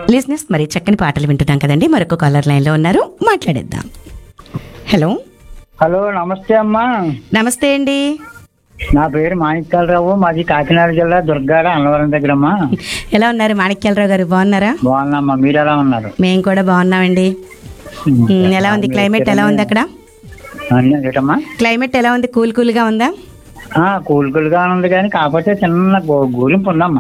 లిజినెస్ మరి చక్కని పాటలు వింటున్నాం కదండి మరొక కాలర్ లైన్లో ఉన్నారు మాట్లాడేద్దాం హలో హలో నమస్తే అమ్మా నమస్తే అండి నా పేరు మాణిక్యాలరావు మాది కాకినాడ జిల్లా దుర్గాడ అన్నవరం దగ్గర అమ్మా ఎలా ఉన్నారు మాణిక్యాలరావు గారు బాగున్నారా బాగున్నామ్మా మీరు ఎలా ఉన్నారు మేము కూడా బాగున్నామండి ఉమ్, ఎలా ఉంది క్లైమేట్ ఎలా ఉంది అక్కడ అన్నీ ఏంటమ్మా క్లైమేట్ ఎలా ఉంది కూల్ కూల్గా ఉందా ఆ, కూల్ కూల్ గా ఉంది కానీ కాకపోతే చిన్న గో- గురింపు ఉందమ్మా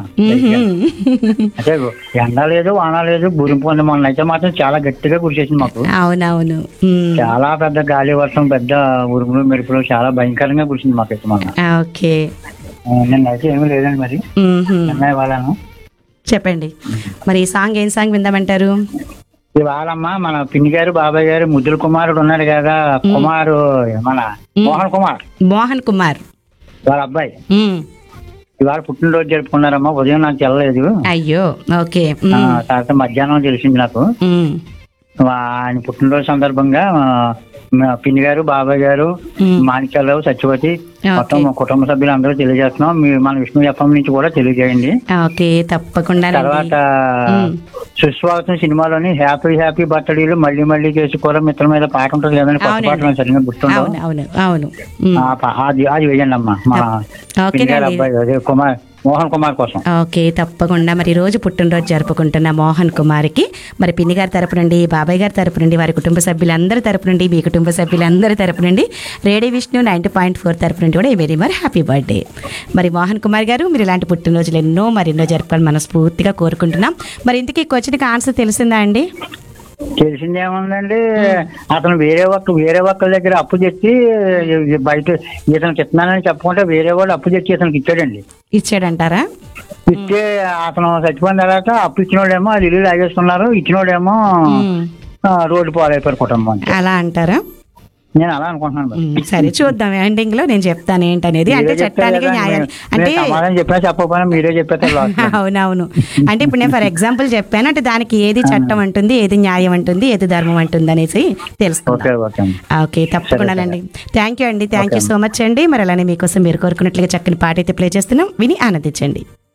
అంటే ఎండ లేదు వాన లేదు గురింపు ఉంది మొన్న అయితే మాత్రం చాలా గట్టిగా కురిసేసింది మాకు అవునవును ఉమ్, చాలా పెద్ద గాలి వర్షం పెద్ద ఉరుములు మెరుపులు చాలా భయంకరంగా కురిసింది మాకైతే మొన్న ఆ, ఓకే ఆ, నిన్న అయితే ఏమీ లేదండి మరి ఉహుం. నిన్న ఇవ్వాలను చెప్పండి మరి ఈ సాంగ్ ఏం సాంగ్ విందామంటారు ఇవాళమ్మా మన పిన్ని గారు బాబాయ్ గారు ముద్దుల కుమారుడు ఉన్నాడు కదా కుమారు మన మోహన్ కుమార్ మోహన్ కుమార్ వాళ్ళ అబ్బాయి ఉమ్, ఇవాళ పుట్టినరోజు జరుపుకున్నారమ్మా ఉదయం నాకు తెల్లలేదు అయ్యో ఓకే ఆ, ఉమ్, తర్వాత మధ్యాహ్నం తెలిసింది నాకు ఉమ్, ఆయన పుట్టినరోజు సందర్భంగా ఆ, మా పిన్ని గారు బాబాయ్ గారు ఉమ్. మాణిక్యాలరావు సత్యవతి ఓకే. మొత్తం మా కుటుంబ సభ్యులు అందరూ తెలియజేస్తున్నాం మీరు మన విష్ణు ఎఫ్ఎం నుంచి కూడా తెలియజేయండి ఓకే తప్పకుండా తర్వాత ఉమ్. సుస్వాగతం సినిమాలోని హ్యాపీ హ్యాపీ బర్త్డేలు మళ్ళీ మళ్ళీ చేసుకోవడం మిత్రం మీద పాట ఉంటుంది కదండి కొత్త అవునండి. పాటలు సరిగ్గా గుర్తుండవు అవును అవును అవును ఉమ్. ఆ ప- అది అది వేయండి అమ్మా మా ఓకేనండి. పిన్ని గారి అబ్బాయి అదే కుమార్ మోహన్ కుమార్ కోసం ఓకే తప్పకుండా మరి ఈ రోజు పుట్టినరోజు జరుపుకుంటున్న మోహన్ కుమార్కి మరి పిన్ని గారి తరపు నుండి బాబాయ్ గారి తరపు నుండి వారి కుటుంబ సభ్యులందరి తరపు నుండి మీ కుటుంబ సభ్యులందరి తరపు నుండి radio Vishnu ninety point four తరపు నుండి కూడా వెరీ మరి హ్యాపీ బర్త్డే మరి మోహన్ కుమార్ గారు మీరు ఇలాంటి పుట్టినరోజులు ఎన్నో మరి ఎన్నో జరుపుకోవాలని మనస్ఫూర్తిగా కోరుకుంటున్నాం మరి ఇంతకీ క్వశ్చన్కి ఆన్సర్ తెలిసిందా అండి తెలిసిందేముందండి అతను వేరే ఒక్క వేరే ఒక్కరి దగ్గర అప్పు తెచ్చి బయట ఇతనికి ఇస్తున్నానని చెప్పుకుంటే వేరే వాడు అప్పు తెచ్చి ఇతనికి ఇచ్చాడండి ఇచ్చాడంటారా ఇస్తే అతను చచ్చిపోయిన తర్వాత అప్పు ఇచ్చినోడేమో అది ఇల్లు లాగేసుకున్నారు ఇచ్చినోడేమో ఉమ్. ఆ, రోడ్డు పాలైపోయారు కుటుంబం అలా అంటారా నేను అలా అనుకుంటున్నాను మరి. ఉమ్, సరే చూద్దాం ఎండింగ్ లో నేను చెప్తాను ఏంటనేది అంటే మీరే చెప్తారు చట్టానికి కదా, న్యాయం నేను- అంటే నేను సమాధానం చెప్పినా చెప్పకపోయినా మీరే చెప్పేస్తారు లాస్ట్ లో. అవునవును అంటే ఇప్పుడు నేను ఫర్ ఎగ్జాంపుల్ చెప్పాను అంటే దానికి ఏది చట్టం అంటుంది ఏది న్యాయం అంటుంది ఏది ధర్మం అంటుంది అనేసి ఓకే తెలుసుకుందాం ఓకే అమ్మ. ఓకే తప్పకుండానండి థ్యాంక్ యూ అండి థ్యాంక్ యూ సో మచ్ అండి మరి అలానే మీకోసం మీరు కోరుకున్నట్లుగా చక్కని పాట అయితే ప్లే చేస్తున్నాం విని ఆనందించండి